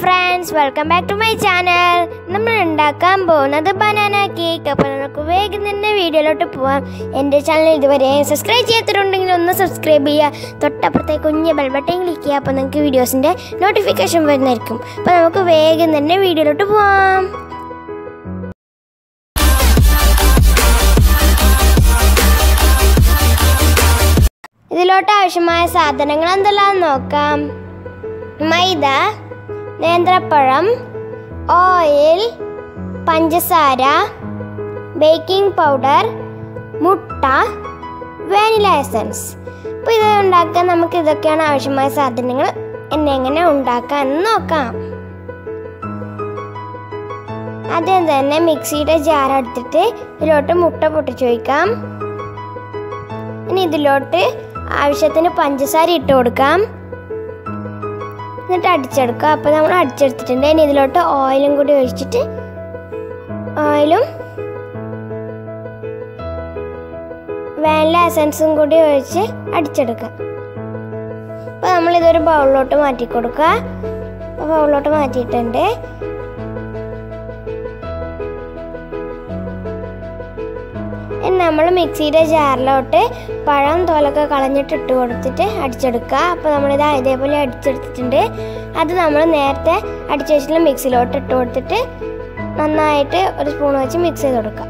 friends welcome back to my channel നമ്മൾ ഉണ്ടാക്കാൻ പോകുന്നത് ബനാന കേക്ക് അപ്പോൾ നമുക്ക് വേഗം തന്നെ വീഡിയോയിലോട്ട് പോവാം എൻ്റെ ചാനൽ ഇതുവരെ സബ്സ്ക്രൈബ് ചെയ്തിട്ടുണ്ടെങ്കിൽ ഒന്ന് സബ്സ്ക്രൈബ് ചെയ്യുക തൊട്ടപ്പുറത്തെ കുഞ്ഞ് ബെൽ ബട്ടൺ ക്ലിക്ക് ചെയ്യുക അപ്പോൾ നിങ്ങൾക്ക് വീഡിയോസിൻ്റെ നോട്ടിഫിക്കേഷൻ വരുന്നതായിരിക്കും അപ്പോൾ നമുക്ക് വേഗം തന്നെ വീഡിയോയിലോട്ട് പോവാം ഇതിലോട്ട് ആവശ്യമായ സാധനങ്ങൾ എന്തെല്ലാം നോക്കാം മൈദ നേന്ത്രപ്പഴം ഓയിൽ പഞ്ചസാര ബേക്കിംഗ് പൗഡർ മുട്ട വാനില എസൻസ് അപ്പോൾ ഇത് ഉണ്ടാക്കാൻ നമുക്ക് ഇതൊക്കെയാണ് ആവശ്യമായ സാധനങ്ങൾ എന്നെ എങ്ങനെ ഉണ്ടാക്കാം എന്ന് നോക്കാം ആദ്യം തന്നെ മിക്സിയുടെ ജാർ എടുത്തിട്ട് ഇതിലോട്ട് മുട്ട പൊട്ടിച്ചു വയ്ക്കാം ഇനി ഇതിലോട്ട് ആവശ്യത്തിന് പഞ്ചസാര ഇട്ട് കൊടുക്കാം എന്നിട്ട് അടിച്ചെടുക്കുക അപ്പോൾ നമ്മൾ അടിച്ചെടുത്തിട്ടുണ്ട് ഇനി ഇതിലോട്ട് ഓയിലും കൂടി ഒഴിച്ചിട്ട് ഓയിലും വാനില എസൻസും കൂടി ഒഴിച്ച് അടിച്ചെടുക്കുക അപ്പോൾ നമ്മളിതൊരു ബൗളിലോട്ട് മാറ്റി കൊടുക്കുക അപ്പോൾ ബൗളിലോട്ട് മാറ്റിയിട്ടുണ്ട് ഇനി നമ്മൾ മിക്സിയുടെ ജാറിലോട്ട് പഴം തോലൊക്കെ കളഞ്ഞിട്ട് ഇട്ട് കൊടുത്തിട്ട് അടിച്ചെടുക്കുക അപ്പോൾ നമ്മളിത് ഇതേപോലെ അടിച്ചെടുത്തിട്ടുണ്ട് അത് നമ്മൾ നേരത്തെ അടിച്ചു വെച്ചിട്ടുള്ള മിക്സിയിലോട്ട് ഇട്ട് കൊടുത്തിട്ട് നന്നായിട്ട് ഒരു സ്പൂൺ വെച്ച് മിക്സ് ചെയ്ത് കൊടുക്കുക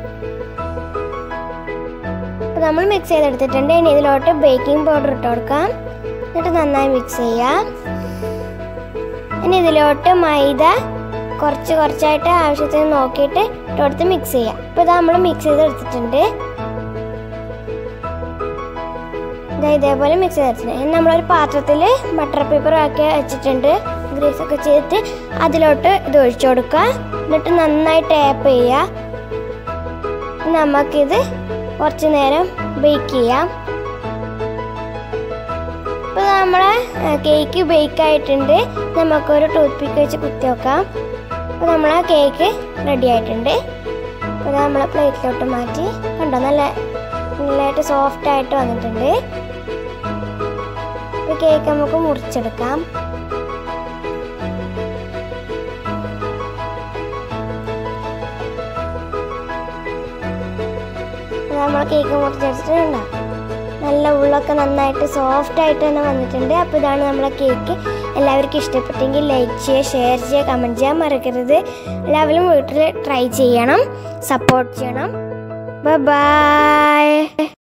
അപ്പോൾ നമ്മൾ മിക്സ് ചെയ്തെടുത്തിട്ടുണ്ട് ഇനി ഇതിലോട്ട് ബേക്കിംഗ് പൗഡർ ഇട്ട് കൊടുക്കാം എന്നിട്ട് നന്നായി മിക്സ് ചെയ്യാം ഇനി ഇതിലോട്ട് മൈദ കുറച്ച് കുറച്ചായിട്ട് ആവശ്യത്തിന് നോക്കിയിട്ട് ഇട്ട് കൊടുത്ത് മിക്സ് ചെയ്യാം അപ്പോൾ ഇത് നമ്മൾ മിക്സ് ചെയ്ത് എടുത്തിട്ടുണ്ട് ഇതാ ഇതേപോലെ മിക്സ് ചെയ്തിട്ടുണ്ട് ഇനി നമ്മളൊരു പാത്രത്തിൽ ബട്ടർ പേപ്പർ ആക്കി വെച്ചിട്ടുണ്ട് ഗ്രീസ് ഒക്കെ ചെയ്തിട്ട് അതിലോട്ട് ഇത് ഒഴിച്ചു കൊടുക്കുക എന്നിട്ട് നന്നായി ടാപ്പ് ചെയ്യുക നമുക്കിത് കുറച്ച് നേരം ബേക്ക് ചെയ്യാം ഇപ്പോൾ നമ്മളെ കേക്ക് ബേക്ക് ആയിട്ടുണ്ട് നമുക്കൊരു ടൂത്ത് പിക്ക് വെച്ച് കുത്തി വെക്കാം അപ്പോൾ നമ്മളെ കേക്ക് റെഡി ആയിട്ടുണ്ട് അപ്പോൾ ഇത് നമ്മളെ പ്ലേറ്റിലോട്ട് മാറ്റി കണ്ടോ നല്ല നല്ലതായിട്ട് സോഫ്റ്റ് ആയിട്ട് വന്നിട്ടുണ്ട് ഇപ്പോൾ കേക്ക് നമുക്ക് മുറിച്ചെടുക്കാം നമ്മൾ കേക്ക് മുറിച്ചെടുത്തിട്ടുണ്ടോ നല്ല ഉള്ളൊക്കെ നന്നായിട്ട് സോഫ്റ്റ് ആയിട്ട് തന്നെ വന്നിട്ടുണ്ട് അപ്പോൾ ഇതാണ് നമ്മളെ കേക്ക് എല്ലാവർക്കും ഇഷ്ടപ്പെട്ടെങ്കിൽ ലൈക്ക് ചെയ്യുക ഷെയർ ചെയ്യുക കമൻറ്റ് ചെയ്യാൻ മറക്കരുത് എല്ലാവരും വീട്ടിൽ ട്രൈ ചെയ്യണം സപ്പോർട്ട് ചെയ്യണം ബൈ